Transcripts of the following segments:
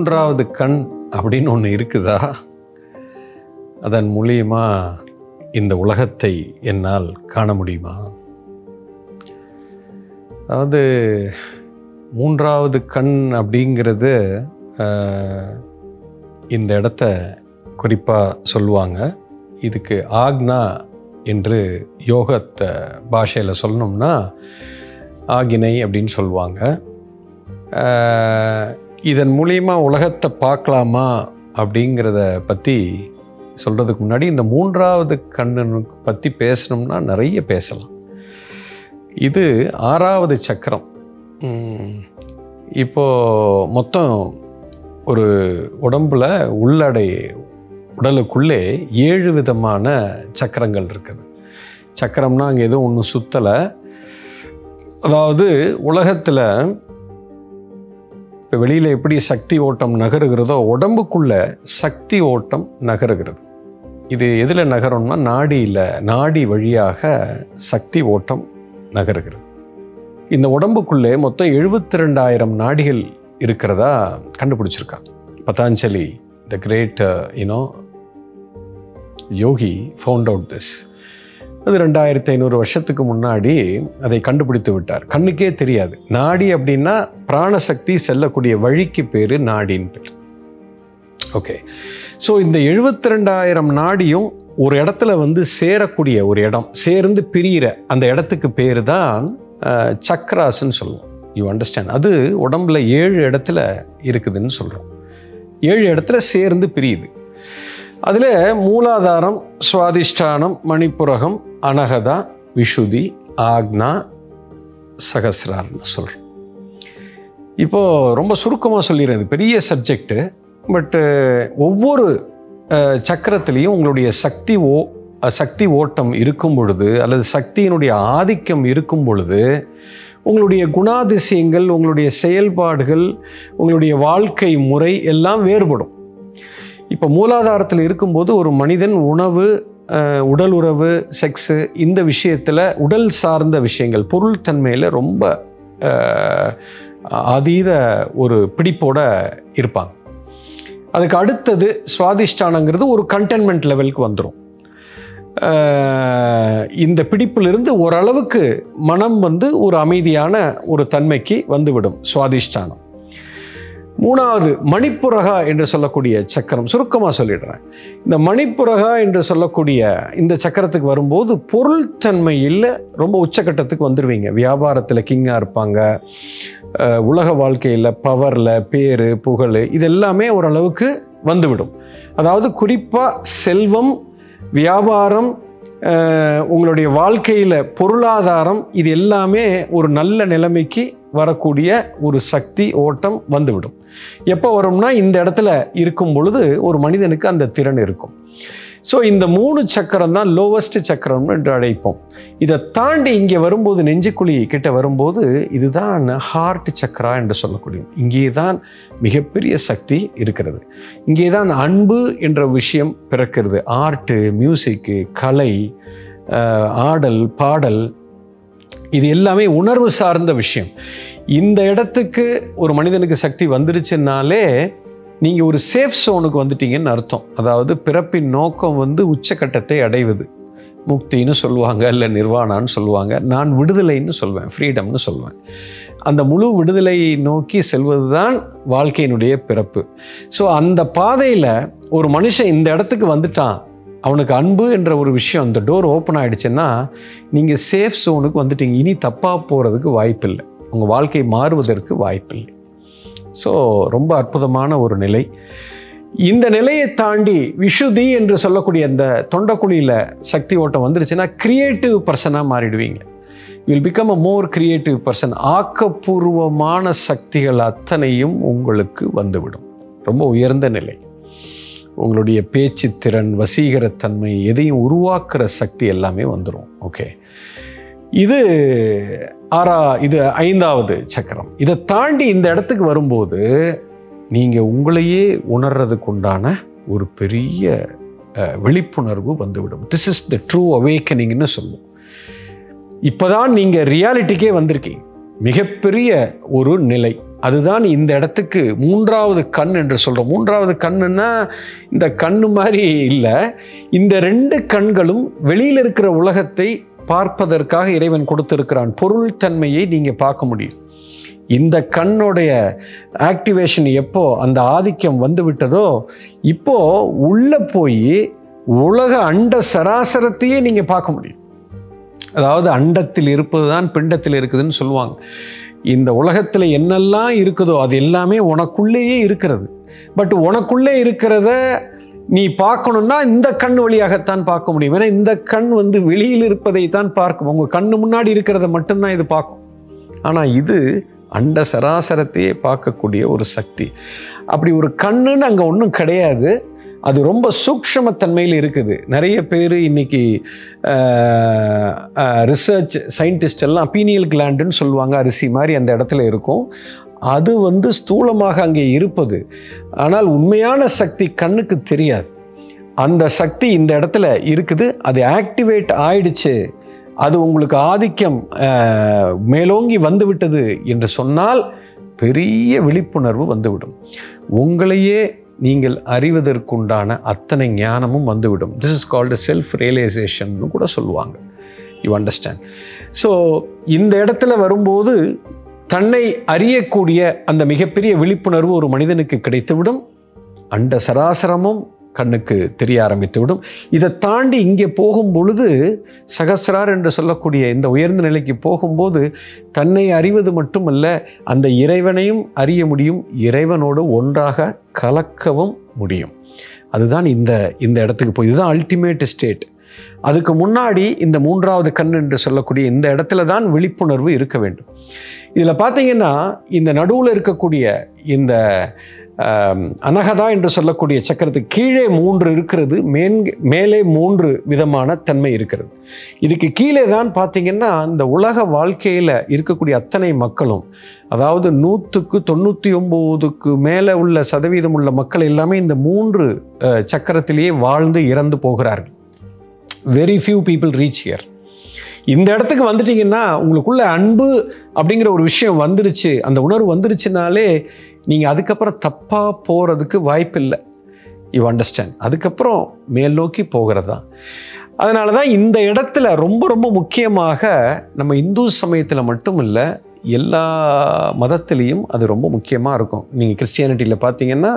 மூன்றாவது கண் அப்படின்னு ஒன்று இருக்குதா அதன் மூலியமா இந்த உலகத்தை என்னால் காண முடியுமா அதாவது மூன்றாவது கண் அப்படிங்கிறது ஆஹ், இந்த இடத்த குறிப்பாக சொல்லுவாங்க இதுக்கு ஆக்னா என்று யோகத்தை பாஷையில் சொல்லணும்னா ஆகினை அப்படின்னு சொல்லுவாங்க ஆஹ், இதன் மூலியமா உலகத்தை பார்க்கலாமா அப்படிங்கிறத பற்றி சொல்கிறதுக்கு முன்னாடி இந்த மூன்றாவது கண்ணு பற்றி பேசணும்னா நிறைய பேசலாம் இது ஆறாவது சக்கரம் உம், இப்போ மொத்தம் ஒரு உடம்புல உள்ளடை உடலுக்குள்ளே ஏழு விதமான சக்கரங்கள் இருக்குது சக்கரம்னா அங்கே எதுவும் ஒன்றும் சுத்தலை அதாவது உலகத்தில் இப்போ வெளியில் எப்படி சக்தி ஓட்டம் நகருகிறதோ உடம்புக்குள்ள சக்தி ஓட்டம் நகருகிறது இது எதில் நகரும்னா நாடியில் நாடி வழியாக சக்தி ஓட்டம் நகருகிறது இந்த உடம்புக்குள்ளே மொத்தம் எழுபத்தி ரெண்டாயிரம் நாடிகள் இருக்கிறதா கண்டுபிடிச்சிருக்காங்க Patanjali the great you know yogi found out this அது ரெண்டாயிரத்தி ஐநூறு வருஷத்துக்கு முன்னாடி அதை கண்டுபிடித்து விட்டார் கண்ணுக்கே தெரியாது நாடி அப்படின்னா பிராணசக்தி செல்லக்கூடிய வழிக்கு பேர் நாடின்னு பேர் ஓகே ஸோ இந்த எழுபத்தி ரெண்டாயிரம் நாடியும் ஒரு இடத்துல வந்து சேரக்கூடிய ஒரு இடம் சேர்ந்து பிரியிற அந்த இடத்துக்கு பேர் தான் அஹ், சக்ராஸ்ன்னு சொல்லுவோம் யூ அண்டர்ஸ்டாண்ட் அது உடம்புல ஏழு இடத்துல இருக்குதுன்னு சொல்கிறோம் ஏழு இடத்துல சேர்ந்து பிரியுது அதில் மூலாதாரம் சுவாதிஷ்டானம் மணிப்புரகம் அனகதா விஷுதி ஆக்னா சகசிரார்னு சொல்கிறோம் இப்போது ரொம்ப சுருக்கமாக சொல்லிடுறேன் இது பெரிய சப்ஜெக்ட்டு பட்டு ஒவ்வொரு அஹ், சக்கரத்திலையும் உங்களுடைய சக்தி ஓ அஹ், சக்தி ஓட்டம் இருக்கும் பொழுது அல்லது சக்தியினுடைய ஆதிக்கம் இருக்கும் பொழுது உங்களுடைய குணாதிசயங்கள் உங்களுடைய செயல்பாடுகள் உங்களுடைய வாழ்க்கை முறை எல்லாம் வேறுபடும் இப்போ மூலாதாரத்தில் இருக்கும்போது ஒரு மனிதன் உணவு அஹ், உடல் உறவு செக்ஸு இந்த விஷயத்தில் உடல் சார்ந்த விஷயங்கள் பொருள் தன்மையில் ரொம்ப அஹ், அதீத ஒரு பிடிப்போட இருப்பாங்க அதுக்கு அடுத்தது சுவாதிஷ்டானங்கிறது ஒரு கண்டென்மெண்ட் லெவலுக்கு வந்துடும் இந்த பிடிப்பிலிருந்து ஓரளவுக்கு மனம் வந்து ஒரு அமைதியான ஒரு தன்மைக்கு வந்துவிடும் சுவாதிஷ்டானம் மூணாவது மணிப்புரகா என்று சொல்லக்கூடிய சக்கரம் சுருக்கமாக சொல்லிடுறேன் இந்த மணிப்புரகா என்று சொல்லக்கூடிய இந்த சக்கரத்துக்கு வரும்போது பொருள் தன்மையில் ரொம்ப உச்சக்கட்டத்துக்கு வந்துடுவீங்க வியாபாரத்தில் கிங்காக இருப்பாங்க அஹ், உலக வாழ்க்கையில் பவரில் பேர் புகழ் இது எல்லாமே ஓரளவுக்கு வந்துவிடும் அதாவது குறிப்பாக செல்வம் வியாபாரம் அஹ், உங்களுடைய வாழ்க்கையில் பொருளாதாரம் இது எல்லாமே ஒரு நல்ல நிலைமைக்கு வரக்கூடிய ஒரு சக்தி ஓட்டம் வந்துவிடும் எப்போ வரும்னா இந்த இடத்துல இருக்கும் பொழுது ஒரு மனிதனுக்கு அந்த திறன் இருக்கும் ஸோ இந்த மூணு சக்கரம் தான் லோவஸ்ட் சக்கரம் என்று அழைப்போம் இதை தாண்டி இங்கே வரும்போது நெஞ்சுக்குழி கிட்ட வரும்போது இதுதான் ஹார்ட் சக்கரா என்று சொல்லக்கூடிய இங்கே தான் மிகப்பெரிய சக்தி இருக்கிறது இங்கே தான் அன்பு என்ற விஷயம் பிறக்கிறது ஆர்ட்டு மியூசிக்கு கலை அஹ், ஆடல் பாடல் இது எல்லாமே உணர்வு சார்ந்த விஷயம் இந்த இடத்துக்கு ஒரு மனிதனுக்கு சக்தி வந்துருச்சுனாலே நீங்கள் ஒரு சேஃப் சோனுக்கு வந்துட்டீங்கன்னு அர்த்தம் அதாவது பிறப்பின் நோக்கம் வந்து உச்சக்கட்டத்தை அடைவது முக்தின்னு சொல்லுவாங்க இல்லை நிர்வாணான்னு சொல்லுவாங்க நான் விடுதலைன்னு சொல்வேன் ஃப்ரீடம்னு சொல்வேன் அந்த முழு விடுதலை நோக்கி செல்வது தான் வாழ்க்கையினுடைய பிறப்பு ஸோ அந்த பாதையில் ஒரு மனுஷன் இந்த இடத்துக்கு வந்துட்டான் அவனுக்கு அன்பு என்ற ஒரு விஷயம் அந்த டோர் ஓப்பன் ஆயிடுச்சுன்னா நீங்கள் சேஃப் ஜோனுக்கு வந்துட்டீங்க இனி தப்பாக போகிறதுக்கு வாய்ப்பில்லை உங்கள் வாழ்க்கை மாறுவதற்கு வாய்ப்பில்லை ஸோ ரொம்ப அற்புதமான ஒரு நிலை இந்த நிலையை தாண்டி விஷுதி என்று சொல்லக்கூடிய அந்த தொண்டக்குழியில் சக்தி ஓட்டம் வந்துருச்சுன்னா கிரியேட்டிவ் பர்சனாக மாறிடுவீங்க will become a more creative person ஆக்கப்பூர்வமான சக்திகள் அத்தனையும் உங்களுக்கு வந்துவிடும் ரொம்ப உயர்ந்த நிலை உங்களுடைய பேச்சு திறன் வசீகரத்தன்மை எதையும் உருவாக்குற சக்தி எல்லாமே வந்துடும் ஓகே இது ஆறா இது ஐந்தாவது சக்கரம் இதை தாண்டி இந்த இடத்துக்கு வரும்போது நீங்கள் உங்களையே உணர்றதுக்கு உண்டான ஒரு பெரிய அஹ், விழிப்புணர்வு வந்துவிடும் திஸ் இஸ் த ட்ரூ அவேக்கனிங்னு சொல்லுவோம் இப்போதான் நீங்கள் ரியாலிட்டிக்கே வந்திருக்கீங்க மிகப்பெரிய ஒரு நிலை அதுதான் இந்த இடத்துக்கு மூன்றாவது கண் என்று சொல்கிறோம் மூன்றாவது கண்ணுன்னா இந்த கண்ணு மாதிரி இல்லை இந்த ரெண்டு கண்களும் வெளியில் இருக்கிற உலகத்தை பார்ப்பதற்காக இறைவன் கொடுத்திருக்கிறான் பொருள் தன்மையை நீங்கள் பார்க்க முடியும் இந்த கண்ணுடைய ஆக்டிவேஷன் எப்போ அந்த ஆதிக்கம் வந்து விட்டதோ இப்போ உள்ள போய் உலக அண்ட சராசரத்தையே நீங்க பார்க்க முடியும் அதாவது அண்டத்தில் இருப்பது தான் பிண்டத்தில் இருக்குதுன்னு சொல்லுவாங்க இந்த உலகத்தில் என்னெல்லாம் இருக்குதோ அது எல்லாமே உனக்குள்ளேயே இருக்கிறது பட் உனக்குள்ளே இருக்கிறத நீ பார்க்கணும்னா இந்த கண் வழியாகத்தான் பார்க்க முடியும் ஏன்னா இந்த கண் வந்து வெளியில் இருப்பதை தான் பார்க்கும் உங்க கண்ணு முன்னாடி இருக்கிறத மட்டும்தான் இது பார்க்கும் ஆனால் இது அண்ட சராசரத்தையே பார்க்கக்கூடிய ஒரு சக்தி அப்படி ஒரு கண்ணுன்னு அங்கே ஒன்றும் கிடையாது அது ரொம்ப சூக்ஷமத்தன்மையில் இருக்குது நிறைய பேர் இன்னைக்கு ரிசர்ச் சயின்டிஸ்ட் எல்லாம் பீனியல் கிளாண்டுன்னு சொல்லுவாங்க அரிசி மாதிரி அந்த இடத்துல இருக்கும் அது வந்து ஸ்தூலமாக அங்கே இருப்பது ஆனால் உண்மையான சக்தி கண்ணுக்கு தெரியாது அந்த சக்தி இந்த இடத்துல இருக்குது அது ஆக்டிவேட் ஆயிடுச்சு அது உங்களுக்கு ஆதிக்கம் அஹ், மேலோங்கி வந்துவிட்டது என்று சொன்னால் பெரிய விழிப்புணர்வு வந்துவிடும் உங்களையே நீங்கள் அறிவதற்குண்டான அத்தனை ஞானமும் வந்துவிடும் this is called self realisation கூட சொல்லுவாங்க யூ அண்டர்ஸ்டாண்ட் ஸோ இந்த இடத்துல வரும்போது தன்னை அறியக்கூடிய அந்த மிகப்பெரிய விழிப்புணர்வு ஒரு மனிதனுக்கு கிடைத்துவிடும் அண்ட சராசரமும் கண்ணுக்கு தெரிய ஆரம்பித்துவிடும் இதை தாண்டி இங்கே போகும் பொழுது சகசிரார் என்று சொல்லக்கூடிய இந்த உயர்ந்த நிலைக்கு போகும்போது தன்னை அறிவது மட்டுமல்ல அந்த இறைவனையும் அறிய முடியும் இறைவனோடு ஒன்றாக கலக்கவும் முடியும் அதுதான் இந்த இந்த இடத்துக்கு போய் இதுதான் அல்டிமேட் ஸ்டேட் அதுக்கு முன்னாடி இந்த மூன்றாவது கண் என்று சொல்லக்கூடிய இந்த இடத்துல தான் விழிப்புணர்வு இருக்க வேண்டும் இதில் பார்த்தீங்கன்னா இந்த நடுவில் இருக்கக்கூடிய இந்த ஆம், அனகதா என்று சொல்லக்கூடிய சக்கரத்துக்கு கீழே மூன்று இருக்கிறது மேன் மேலே மூன்று விதமான தன்மை இருக்கிறது இதுக்கு கீழே தான் பார்த்தீங்கன்னா இந்த உலக வாழ்க்கையில் இருக்கக்கூடிய அத்தனை மக்களும் அதாவது நூற்றுக்கு தொண்ணூற்றி ஒம்போதுக்கு மேலே உள்ள சதவீதம் உள்ள மக்கள் எல்லாமே இந்த மூன்று அஹ், சக்கரத்திலேயே வாழ்ந்து இறந்து போகிறார்கள் very few people reach here இந்த இடத்துக்கு வந்துட்டீங்கன்னா உங்களுக்குள்ள அன்பு அப்படிங்கிற ஒரு விஷயம் வந்துருச்சு அந்த உணர்வு வந்துருச்சுனாலே நீங்கள் அதுக்கப்புறம் தப்பாக போகிறதுக்கு வாய்ப்பு இல்லை யூ அண்டர்ஸ்டாண்ட் அதுக்கப்புறம் மேல் நோக்கி போகிறது தான் அதனால தான் இந்த இடத்துல ரொம்ப ரொம்ப முக்கியமாக நம்ம இந்து சமயத்தில் மட்டும் இல்லை எல்லா மதத்திலையும் அது ரொம்ப முக்கியமாக இருக்கும் நீங்கள் கிறிஸ்டியானிட்டியில் பார்த்தீங்கன்னா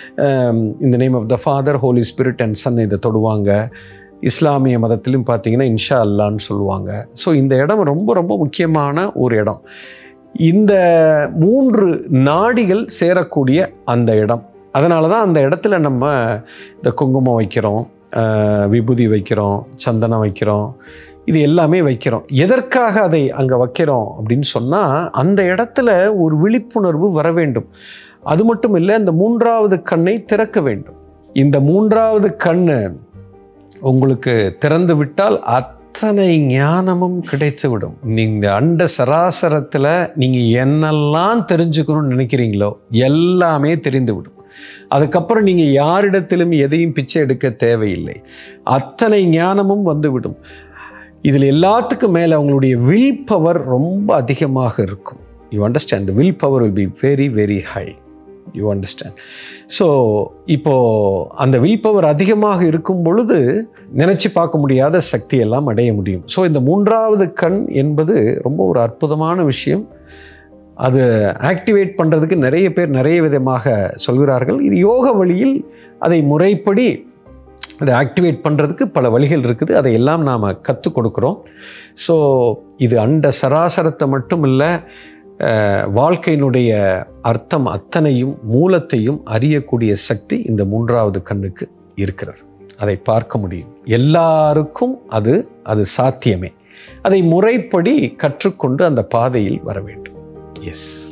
இந்த name of the father holy spirit and son இதை தொடுவாங்க இஸ்லாமிய மதத்திலும் பார்த்தீங்கன்னா இன்ஷா அல்லான்னு சொல்லுவாங்க ஸோ இந்த இடம் ரொம்ப ரொம்ப முக்கியமான ஒரு இடம் இந்த மூன்று நாடிகள் சேரக்கூடிய அந்த இடம் அதனால தான் அந்த இடத்துல நம்ம இந்த குங்குமம் வைக்கிறோம் ஆஹ் விபூதி வைக்கிறோம் சந்தனம் வைக்கிறோம் இது எல்லாமே வைக்கிறோம் எதற்காக அதை அங்கே வைக்கிறோம் அப்படின்னு சொன்னால் அந்த இடத்துல ஒரு விழிப்புணர்வு வர வேண்டும் அது மட்டும் இல்லை அந்த மூன்றாவது கண்ணை திறக்க வேண்டும் இந்த மூன்றாவது கண்ணு உங்களுக்கு திறந்து விட்டால் அத்தனை ஞானமும் கிடைத்து விடும் நீங்கள் அண்ட சராசரத்தில் நீங்கள் என்னெல்லாம் தெரிஞ்சுக்கணும்னு நினைக்கிறீங்களோ எல்லாமே தெரிந்து விடும் அதுக்கப்புறம் நீங்கள் யாரிடத்திலும் எதையும் பிச்சை எடுக்க தேவையில்லை அத்தனை ஞானமும் வந்துவிடும் இதில் எல்லாத்துக்கும் மேலே அவங்களுடைய வில் பவர் ரொம்ப அதிகமாக இருக்கும் you understand will power will be very very high you understand so இப்போ அந்த வில் பவர் அதிகமாக இருக்கும் பொழுது நினைச்சு பார்க்க முடியாத சக்தி எல்லாம் அடைய முடியும் ஸோ இந்த மூன்றாவது கண் என்பது ரொம்ப ஒரு அற்புதமான விஷயம் அது ஆக்டிவேட் பண்ணுறதுக்கு நிறைய பேர் நிறைய விதமாக சொல்கிறார்கள் இது யோக வழியில் அதை முறைப்படி அதை ஆக்டிவேட் பண்ணுறதுக்கு பல வழிகள் இருக்குது அதை எல்லாம் நாம் கற்றுக் கொடுக்குறோம் ஸோ இது அண்ட சராசரத்தை மட்டும் இல்லை வாழ்க்கையினுடைய அர்த்தம் அத்தனையும் மூலத்தையும் அறியக்கூடிய சக்தி இந்த மூன்றாவது கண்ணுக்கு இருக்கிறது அதை பார்க்க முடியும் எல்லாருக்கும் அது அது சாத்தியமே அதை முறைப்படி கற்றுக்கொண்டு அந்த பாதையில் வர வேண்டும் எஸ்